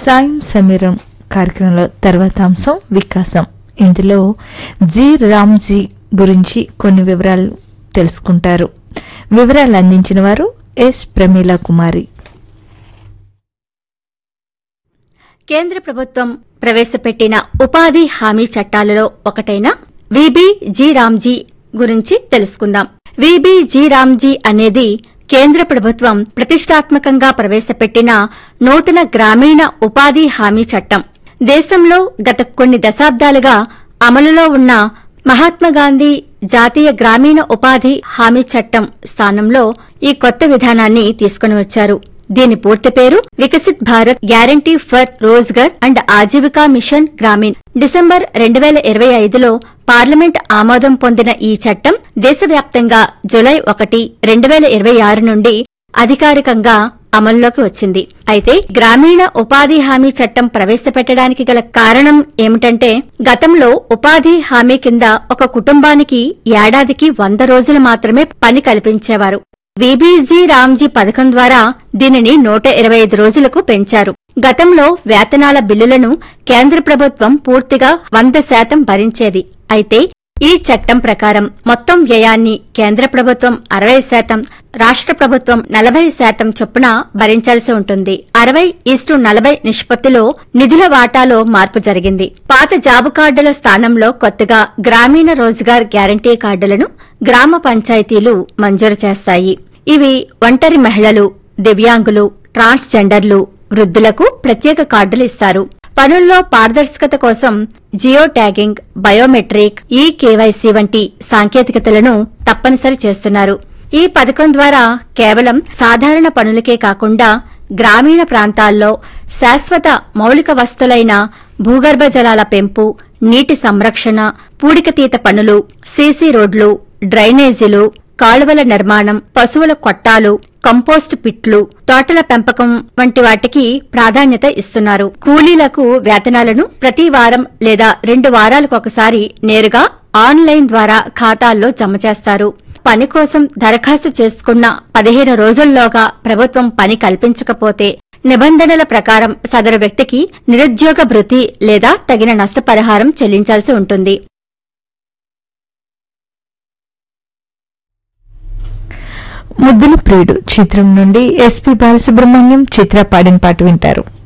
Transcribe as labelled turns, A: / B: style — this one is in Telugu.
A: సాయం సమీరం కార్యక్రమంలో తర్వాత అంశం వికాసం ఇందులో జి రామ్జీ గురించి కొన్ని వివరాలు తెలుసుకుంటారు వివరాలు అందించిన వారు ఎస్ ప్రమీల కుమారి
B: కేంద్ర ప్రభుత్వం ప్రవేశపెట్టిన ఉపాధి హామీ చట్టాలలో ఒకటైన విబి జీ రామ్జీ గురించి తెలుసుకుందాం విబి జీ రామ్జీ అనేది కేంద్ర ప్రభుత్వం ప్రతిష్టాత్మకంగా ప్రవేశపెట్టిన నూతన గ్రామీణ ఉపాధి హామీ చట్టం దేశంలో గత కొన్ని దశాబ్దాలుగా అమలులో ఉన్న మహాత్మాగాంధీ జాతీయ గ్రామీణ ఉపాధి హామీ చట్టం స్థానంలో ఈ కొత్త విధానాన్ని తీసుకుని వచ్చారు దీని పూర్తి పేరు Viksit Bharat guarantee for Rozgar and Ajeevika mission Gramin December రెండు వేల ఇరవై ఐదులో పార్లమెంట్ ఆమోదం పొందిన ఈ చట్టం దేశవ్యాప్తంగా జులై ఒకటి రెండు వేల ఇరవై ఆరు నుండి అధికారికంగా అమల్లోకి వచ్చింది అయితే గ్రామీణ ఉపాధి హామీ చట్టం ప్రవేశపెట్టడానికి గల కారణం ఏమిటంటే గతంలో ఉపాధి హామీ కింద ఒక కుటుంబానికి ఏడాదికి వంద రోజులు మాత్రమే పని కల్పించేవారు విబీజీ రామ్జీ పథకం ద్వారా దీనిని నూట ఇరవై ఐదు రోజులకు పెంచారు గతంలో వేతనాల బిల్లులను కేంద్ర ప్రభుత్వం పూర్తిగా వంద శాతం భరించేది అయితే ఈ చట్టం ప్రకారం మొత్తం వ్యయాన్ని కేంద్ర ప్రభుత్వం అరవై శాతం రాష్ట్ర ప్రభుత్వం నలభై శాతం చొప్పున భరించాల్సి ఉంటుంది అరవై ఈస్టు నలభై నిష్పత్తిలో నిధుల వాటాలో మార్పు జరిగింది పాత జాబు కార్డుల స్థానంలో కొత్తగా గ్రామీణ రోజ్గార్ గ్యారంటీ కార్డులను గ్రామ పంచాయతీలు మంజూరు చేస్తాయి ఇవి ఒంటరి మహిళలు దివ్యాంగులు ట్రాన్స్జెండర్లు వృద్ధులకు ప్రత్యేక కార్డులు ఇస్తారు పనుల్లో పారదర్శకత కోసం geo tagging biometric e KYC వంటి సాంకేతికతలను తప్పనిసరి చేస్తున్నారు ఈ పథకం ద్వారా కేవలం సాధారణ పనులకే కాకుండా గ్రామీణ ప్రాంతాల్లో శాశ్వత మౌలిక వస్తులైన భూగర్భ జలాల పెంపు నీటి సంరక్షణ పూడికతీత పనులు సీసీ రోడ్లు డ్రైనేజీలు కాలువల నిర్మాణం పశువుల కొట్టాలు కంపోస్ట్ పిట్లు తోటల పెంపకం వంటి వాటికి ప్రాధాన్యత ఇస్తున్నారు కూలీలకు వేతనాలను ప్రతి వారం లేదా రెండు వారాలకు ఒకసారి నేరుగా ఆన్లైన్ ద్వారా ఖాతాల్లో జమ చేస్తారు పని కోసం దరఖాస్తు చేసుకున్న పదిహేను రోజుల్లోగా ప్రభుత్వం పని కల్పించకపోతే నిబంధనల ప్రకారం సదరు వ్యక్తికి నిరుద్యోగ భృతి లేదా తగిన నష్టపరిహారం చెల్లించాల్సి ఉంటుంది
A: ముద్దుల ప్రియుడు చిత్రం నుండి ఎస్పి బాలసుబ్రహ్మణ్యం చిత్ర పాడిన పాట వింటారు